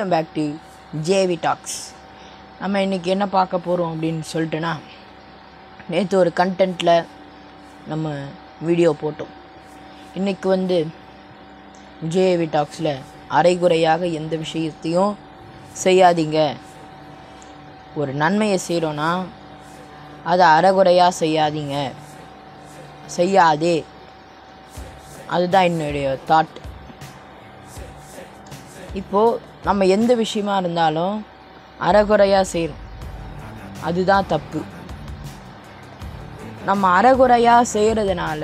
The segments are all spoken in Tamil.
welcome back to JV talks நம்ம இன்றைக்கி என்ன பார்க்க போகிறோம் அப்படின்னு சொல்லிட்டுனா நேற்று ஒரு கண்டென்ட்டில் நம்ம வீடியோ போட்டோம் இன்றைக்கி வந்து ஜேவி டாக்ஸில் அரைகுறையாக எந்த விஷயத்தையும் செய்யாதீங்க ஒரு நன்மையை செய்கிறோன்னா அதை அரைகுறையாக செய்யாதீங்க செய்யாதே அதுதான் என்னுடைய தாட் இப்போது நம்ம எந்த விஷயமா இருந்தாலும் அறகுறையாக செய்கிறோம் அதுதான் தப்பு நம்ம அறகுறையாக செய்கிறதுனால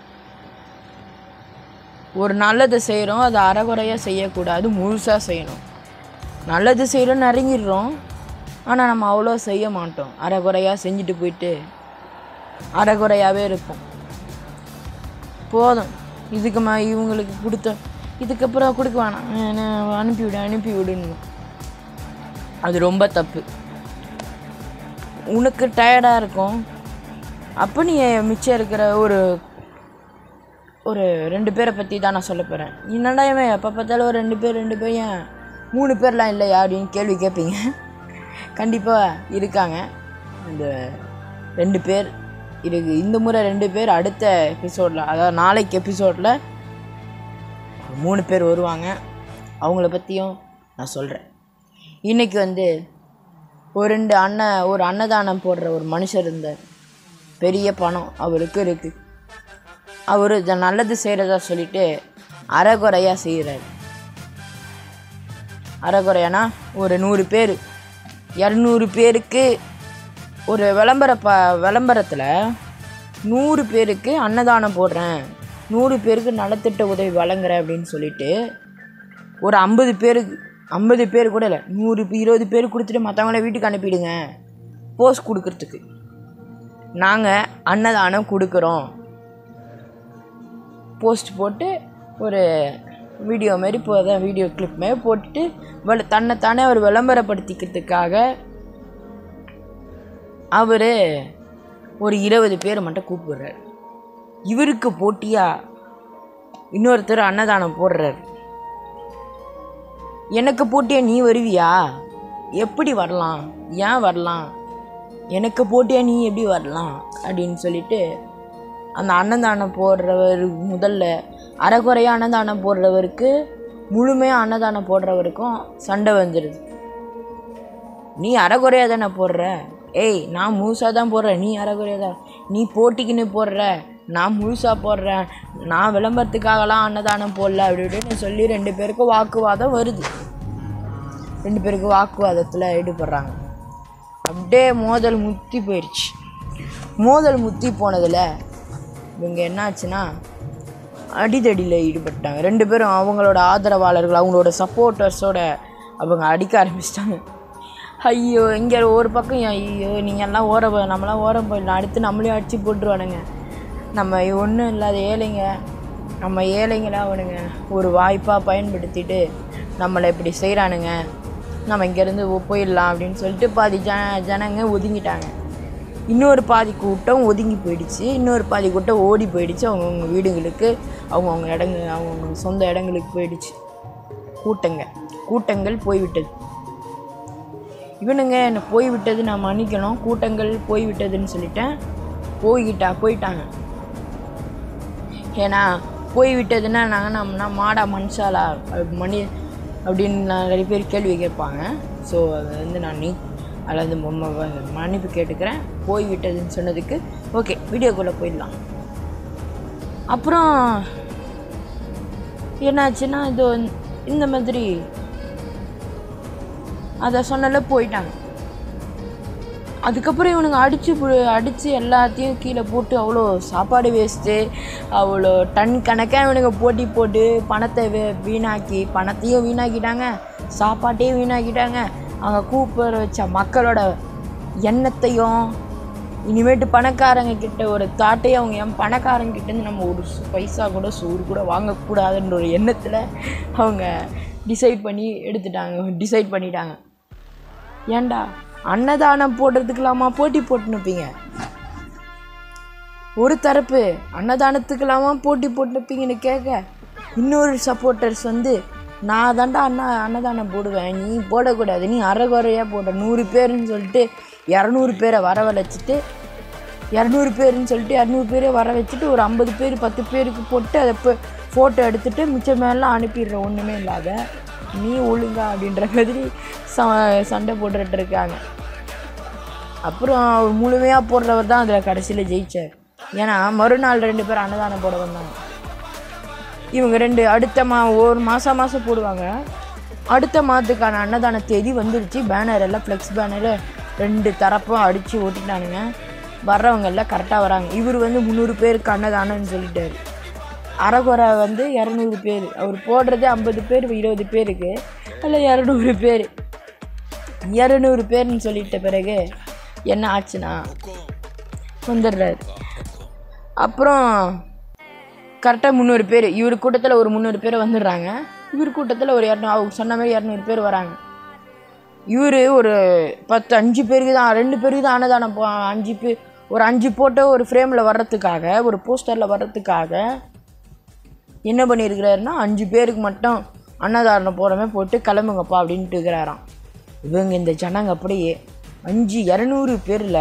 ஒரு நல்லது செய்கிறோம் அதை அறகுறையாக செய்யக்கூடாது முழுசாக செய்யணும் நல்லது செய்கிறோம் இறங்கிடுறோம் ஆனால் நம்ம அவ்வளோ செய்ய மாட்டோம் அறகுறையாக செஞ்சுட்டு போயிட்டு அறகுறையாகவே இருப்போம் போதும் இதுக்கு மா இவங்களுக்கு கொடுத்த இதுக்கப்புறம் கொடுக்க வேணாம் நான் அனுப்பிவிடு அனுப்பி விடுன்னு அது ரொம்ப தப்பு உனக்கு டயர்டாக இருக்கும் அப்போ நீ மிச்சம் இருக்கிற ஒரு ஒரு ரெண்டு பேரை பற்றி தான் நான் சொல்ல போகிறேன் என்னடா இவன் எப்போ பார்த்தாலும் ஒரு ரெண்டு பேர் ரெண்டு பேர் ஏன் மூணு பேர்லாம் இல்லையா அப்படின்னு கேள்வி கேட்பீங்க கண்டிப்பாக இருக்காங்க இந்த ரெண்டு பேர் இருக்கு இந்த முறை ரெண்டு பேர் அடுத்த எபிசோடில் அதாவது நாளைக்கு எபிசோடில் மூணு பேர் வருவாங்க அவங்கள பற்றியும் நான் சொல்கிறேன் இன்றைக்கி வந்து ஒரு ரெண்டு அண்ணன் ஒரு அன்னதானம் போடுற ஒரு மனுஷர் இருந்தார் பெரிய பணம் அவருக்கு இருக்குது அவர் இதை நல்லது செய்கிறதா சொல்லிட்டு அறகுறையாக செய்கிறார் அறகுறையானா ஒரு நூறு பேர் இரநூறு பேருக்கு ஒரு விளம்பர ப விளம்பரத்தில் நூறு பேருக்கு அன்னதானம் போடுறேன் நூறு பேருக்கு நலத்திட்ட உதவி வழங்குறேன் அப்படின்னு சொல்லிட்டு ஒரு ஐம்பது பேருக்கு ஐம்பது பேர் கூட இல்லை நூறு இருபது பேர் கொடுத்துட்டு மற்றவங்கள வீட்டுக்கு அனுப்பிடுங்க போஸ்ட் கொடுக்கறதுக்கு நாங்கள் அன்னதானம் கொடுக்குறோம் போஸ்ட் போட்டு ஒரு வீடியோ மாரி இப்போ தான் வீடியோ கிளிப் மாரி போட்டுட்டு வல தன்னைத்தானே அவர் விளம்பரப்படுத்திக்கிறதுக்காக அவர் ஒரு இருபது பேர் மட்டும் கூப்பிடுறாரு இவருக்கு போட்டியாக இன்னொருத்தர் அன்னதானம் போடுறாரு எனக்கு போட்டியா நீ வருவியா எப்படி வரலாம் ஏன் வரலாம் எனக்கு போட்டியா நீ எப்படி வரலாம் அப்படின்னு சொல்லிட்டு அந்த அன்னதானம் போடுறவர் முதல்ல அரைக்குறையாக அன்னதானம் போடுறவருக்கு முழுமையாக அன்னதானம் போடுறவருக்கும் சண்டை வந்துடுது நீ அரைக்குறையாக தானே போடுற ஏய் நான் முழுசாக தான் போடுறேன் நீ அரைக்குறையாக தான் நீ போட்டிக்குன்னு போடுற நான் முழுசாக போடுறேன் நான் விளம்பரத்துக்காகலாம் அன்னதானம் போடல அப்படி இப்படின்னு சொல்லி ரெண்டு பேருக்கும் வாக்குவாதம் வருது ரெண்டு பேருக்கு வாக்குவாதத்தில் ஈடுபடுறாங்க அப்படியே மோதல் முத்தி போயிடுச்சு மோதல் முத்தி போனதில் இவங்க என்னாச்சுன்னா அடிதடியில் ஈடுபட்டாங்க ரெண்டு பேரும் அவங்களோட ஆதரவாளர்கள் அவங்களோட சப்போர்ட்டர்ஸோட அவங்க அடிக்க ஆரம்பிச்சிட்டாங்க ஐயோ இங்கே ஒரு பக்கம் ஐயோ நீங்கள் எல்லாம் ஓர போ- நம்மளாம் ஓரம் போயிடலாம் அடுத்து நம்மளையும் அடித்து போட்டுருவானுங்க நம்ம ஒன்றும் இல்லாத ஏழைங்க நம்ம ஏழைங்களா அவனுங்க ஒரு வாய்ப்பாக பயன்படுத்திட்டு நம்மளை இப்படி செய்கிறானுங்க நம்ம இங்கேருந்து போயிடலாம் அப்படின்னு சொல்லிட்டு பாதி ஜன ஜனங்க ஒதுங்கிட்டாங்க இன்னொரு பாதி கூட்டம் ஒதுங்கி போயிடுச்சு இன்னொரு பாதி கூட்டம் ஓடி போயிடுச்சு அவங்கவுங்க வீடுங்களுக்கு அவங்கவுங்க இடங்க அவங்கவுங்க சொந்த இடங்களுக்கு போயிடுச்சு கூட்டங்க கூட்டங்கள் போய்விட்டது இவனுங்க என்னை போய்விட்டது நான் மன்னிக்கணும் கூட்டங்கள் போய்விட்டதுன்னு சொல்லிட்டேன் போய்கிட்டா போயிட்டாங்க ஏன்னா போய்விட்டதுன்னா நாங்கள் நம்மனா மாடா மனுஷாலா அப்படி மணி அப்படின்னு நான் நிறைய பேர் கேள்வி கேட்பாங்க ஸோ அதை வந்து நான் நீ அதில் வந்து ம- ம- மன்னிப்பு கேட்டுக்கிறேன் போய்விட்டதுன்னு சொன்னதுக்கு ஓகே வீடியோக்குள்ளே போயிடலாம் அப்புறம் என்னாச்சுன்னா இது இந்த மாதிரி அதை சொன்னல போயிட்டாங்க அதுக்கப்புறம் இவனுங்க அடித்து அடித்து எல்லாத்தையும் கீழே போட்டு அவ்வளோ சாப்பாடு வேஸ்ட்டு அவ்வளோ டன் கணக்காக இவனுங்க போட்டி போட்டு பணத்தை வே- வீணாக்கி பணத்தையும் வீணாக்கிட்டாங்க சாப்பாட்டையும் வீணாக்கிட்டாங்க அங்கே கூப்பிட வச்ச மக்களோட எண்ணத்தையும் இனிமேட்டு பணக்காரங்க கிட்ட ஒரு தாட்டையும் அவங்க என் பணக்காரங்க கிட்டேருந்து நம்ம ஒரு சு- பைசா கூட சோறு கூட வாங்கக்கூடாதுன்ற ஒரு எண்ணத்தில் அவங்க டிசைட் பண்ணி எடுத்துட்டாங்க டிசைட் பண்ணிட்டாங்க ஏன்டா அன்னதானம் போடுறதுக்கெல்லாமா போட்டி போட்டு நிற்பீங்க ஒரு தரப்பு அன்னதானத்துக்கெல்லாமா போட்டி போட்டு நிற்பீங்கன்னு கேட்க இன்னொரு சப்போர்ட்டர்ஸ் வந்து நான் தாண்டா அண்ணா அன்னதானம் போடுவேன் நீ போடக்கூடாது நீ அரைகுறையாக போட நூறு பேருன்னு சொல்லிட்டு இரநூறு பேரை வரவழைச்சிட்டு இரநூறு பேருன்னு சொல்லிட்டு இரநூறு பேரை வர வச்சுட்டு ஒரு ஐம்பது பேர் பத்து பேருக்கு போட்டு அதை இப்போ ஃபோட்டோ எடுத்துட்டு மிச்சம் மேலாம் அனுப்பிடுற ஒன்றுமே இல்லாத நீ ஒழுங்கா அப்படின்ற மாதிரி ச சண்டை போட்டுட்டு இருக்காங்க அப்புறம் அவர் முழுமையாக போடுறவர் தான் அதில் கடைசியில் ஜெயிச்சார் ஏன்னா மறுநாள் ரெண்டு பேரும் அன்னதானம் போட வந்தாங்க இவங்க ரெண்டு அடுத்த மா ஒரு மாதம் மாதம் போடுவாங்க அடுத்த மாதத்துக்கான அன்னதான தேதி வந்துருச்சு பேனர் எல்லாம் ஃப்ளெக்ஸ் பேனரு ரெண்டு தரப்பும் அடித்து ஓட்டிட்டானுங்க வர்றவங்க எல்லாம் கரெக்டாக வராங்க இவர் வந்து முந்நூறு பேருக்கு அன்னதானம்னு சொல்லிட்டாரு அரைகுறை வந்து இரநூறு பேர் அவர் போடுறது ஐம்பது பேர் இருபது பேருக்கு அதில் இரநூறு பேர் இரநூறு பேர்னு சொல்லிட்ட பிறகு என்ன ஆச்சுன்னா வந்துடுறாரு அப்புறம் கரெக்டாக முந்நூறு பேர் இவர் கூட்டத்தில் ஒரு முந்நூறு பேர் வந்துடுறாங்க இவர் கூட்டத்தில் ஒரு இரநூறு அவங்க சொன்ன மாதிரி இரநூறு பேர் வராங்க இவர் ஒரு பத்து அஞ்சு பேருக்கு தான் ரெண்டு பேருக்கு தான் அன்னதானம் போ அஞ்சு பேர் ஒரு அஞ்சு போட்டோ ஒரு ஃப்ரேமில் வர்றதுக்காக ஒரு போஸ்டரில் வர்றதுக்காக என்ன பண்ணியிருக்கிறாருன்னா அஞ்சு பேருக்கு மட்டும் அன்னதானம் போகிறமே போட்டு கிளம்புங்கப்பா அப்படின்ட்டு இருக்கிறாராம் இவங்க இந்த ஜனங்க அப்படியே அஞ்சு இரநூறு பேரில்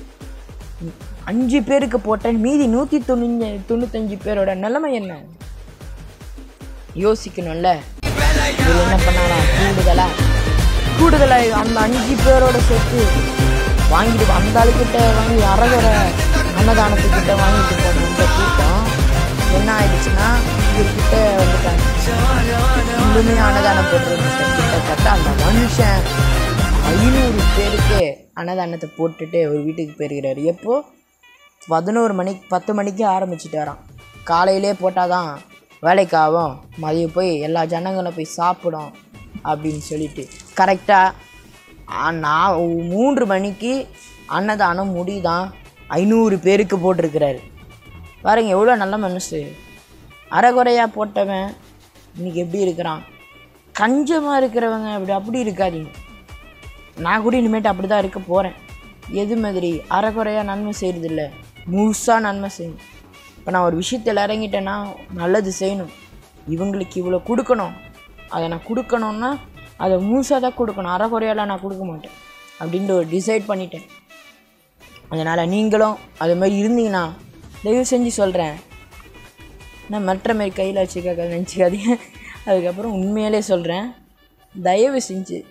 அஞ்சு பேருக்கு போட்ட மீதி நூற்றி தொண்ணூஞ்சு தொண்ணூத்தஞ்சு பேரோட நிலைமை என்ன யோசிக்கணும்ல இவர் என்ன பண்ணாரா கூடுதலா கூடுதலா அந்த அஞ்சு பேரோட சேர்த்து வாங்கிட்டு அந்த ஆளுக்கிட்ட வாங்கி அரகர அன்னதானத்துக்கிட்ட வாங்கிட்டு போன இந்த கூட்டம் என்ன ஆயிடுச்சுன்னா இவர்கிட்ட வந்துட்டாங்க முழுமையாக அன்னதானம் போட்டுருந்துச்சு கிட்டத்தட்ட அந்த மனுஷன் ஐநூறு பேருக்கு அன்னதானத்தை போட்டுட்டு ஒரு வீட்டுக்கு போயிருக்கிறாரு எப்போ பதினோரு மணிக்கு பத்து மணிக்கு ஆரம்பிச்சிட்டாராம் காலையிலே போட்டால் தான் வேலைக்கு ஆகும் மதியம் போய் எல்லா ஜனங்களும் போய் சாப்பிடும் அப்படின்னு சொல்லிட்டு கரெக்டாக நான் மூன்று மணிக்கு அன்னதானம் முடிதான் ஐநூறு பேருக்கு போட்டிருக்கிறாரு பாருங்க எவ்வளோ நல்ல மனசு அரைகுறையாக போட்டவன் இன்னைக்கு எப்படி இருக்கிறான் கஞ்சமாக இருக்கிறவங்க அப்படி அப்படி இருக்காதீங்க நான் கூட இனிமேட்டு அப்படி தான் இருக்க போகிறேன் எது மாதிரி அரைக்குறையாக நன்மை செய்கிறதில்ல முழுசாக நன்மை செய்யணும் இப்போ நான் ஒரு விஷயத்தில் இறங்கிட்டேன்னா நல்லது செய்யணும் இவங்களுக்கு இவ்வளோ கொடுக்கணும் அதை நான் கொடுக்கணுன்னா அதை முழுசாக தான் கொடுக்கணும் அரைக்குறையெல்லாம் நான் கொடுக்க மாட்டேன் அப்படின்ட்டு ஒரு டிசைட் பண்ணிட்டேன் அதனால் நீங்களும் அது மாதிரி இருந்தீங்கன்னா தயவு செஞ்சு சொல்கிறேன் நான் மற்ற மாரி கையில் வச்சுக்க நினச்சிக்காதீங்க அதுக்கப்புறம் உண்மையிலே சொல்கிறேன் தயவு செஞ்சு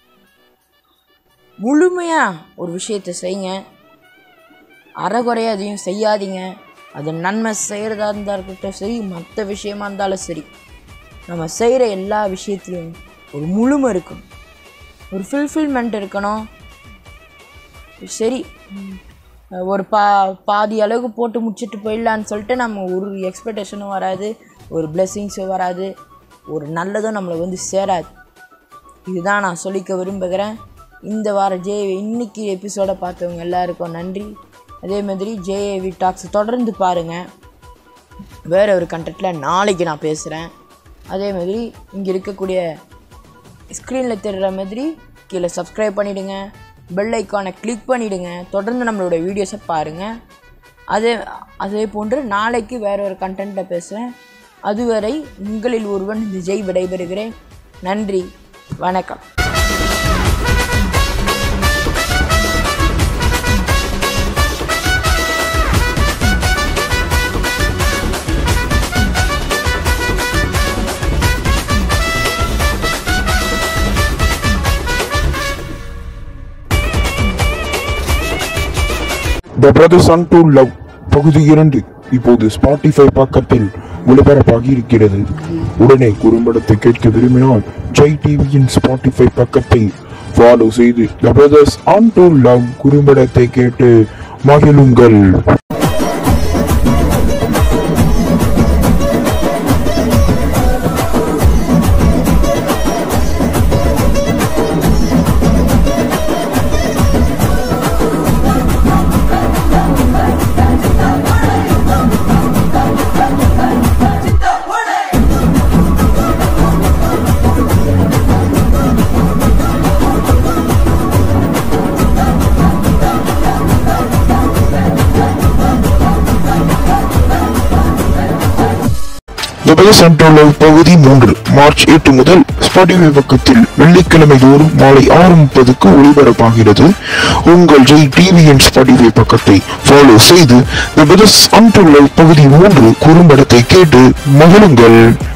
முழுமையாக ஒரு விஷயத்தை செய்யுங்க அறகுறையாக அதையும் செய்யாதீங்க அது நன்மை செய்கிறதா இருந்தால் இருக்கட்டும் சரி மற்ற விஷயமா இருந்தாலும் சரி நம்ம செய்கிற எல்லா விஷயத்துலையும் ஒரு முழுமை இருக்கணும் ஒரு ஃபுல்ஃபில்மெண்ட் இருக்கணும் சரி ம், ஒரு பா பாதி அளவுக்கு போட்டு முடிச்சுட்டு போயிடலான்னு சொல்லிட்டு நம்ம ஒரு எக்ஸ்பெக்டேஷனும் வராது ஒரு பிளெஸ்ஸிங்ஸும் வராது ஒரு நல்லதும் நம்மளை வந்து சேராது இதுதான் நான் சொல்லிக்க விரும்புகிறேன் இந்த வாரம் ஜே இன்னைக்கு எபிசோடை பார்த்தவங்க எல்லாருக்கும் நன்றி அதே மாதிரி ஜேஏவி டாக்ஸ் தொடர்ந்து பாருங்கள் வேற ஒரு கண்டென்ட்டில் நாளைக்கு நான் பேசுகிறேன் அதே மாதிரி இங்கே இருக்கக்கூடிய ஸ்க்ரீனில் தெரிகிற மாதிரி கீழே சப்ஸ்கிரைப் பண்ணிவிடுங்க பெல் ஐக்கானை கிளிக் பண்ணிவிடுங்க தொடர்ந்து நம்மளோட வீடியோஸை பாருங்கள் அதே அதே போன்று நாளைக்கு வேற ஒரு கண்டென்ட்டை பேசுகிறேன் அதுவரை உங்களில் ஒருவன் விஜய் விடைபெறுகிறேன் நன்றி வணக்கம் the brothers unto love பகுதி இரண்டு இப்போது ஸ்பாட்டிஃபை பக்கத்தில் ஒளிபரப்பாகி இருக்கிறது உடனே குறும்படத்தை கேட்க விரும்பினால் ஜெய் டிவியின் ஸ்பாட்டிஃபை பக்கத்தை ஃபாலோ செய்து the brothers unto love குறும்படத்தை கேட்டு மகிழுங்கள் The Best Unto Love பகுதி மூன்று மார்ச் எட்டு முதல் ஸ்பாட்டிஃபை பக்கத்தில் வெள்ளிக்கிழமை தோறும் மாலை ஆறு முப்பதுக்கு ஒளிபரப்பாகிறது உங்கள் ஜெய் டிவியின் ஸ்பாட்டிஃபை பக்கத்தை ஃபாலோ செய்து The Best Unto Love பகுதி மூன்று குறும்படத்தை கேட்டு மகிழுங்கள்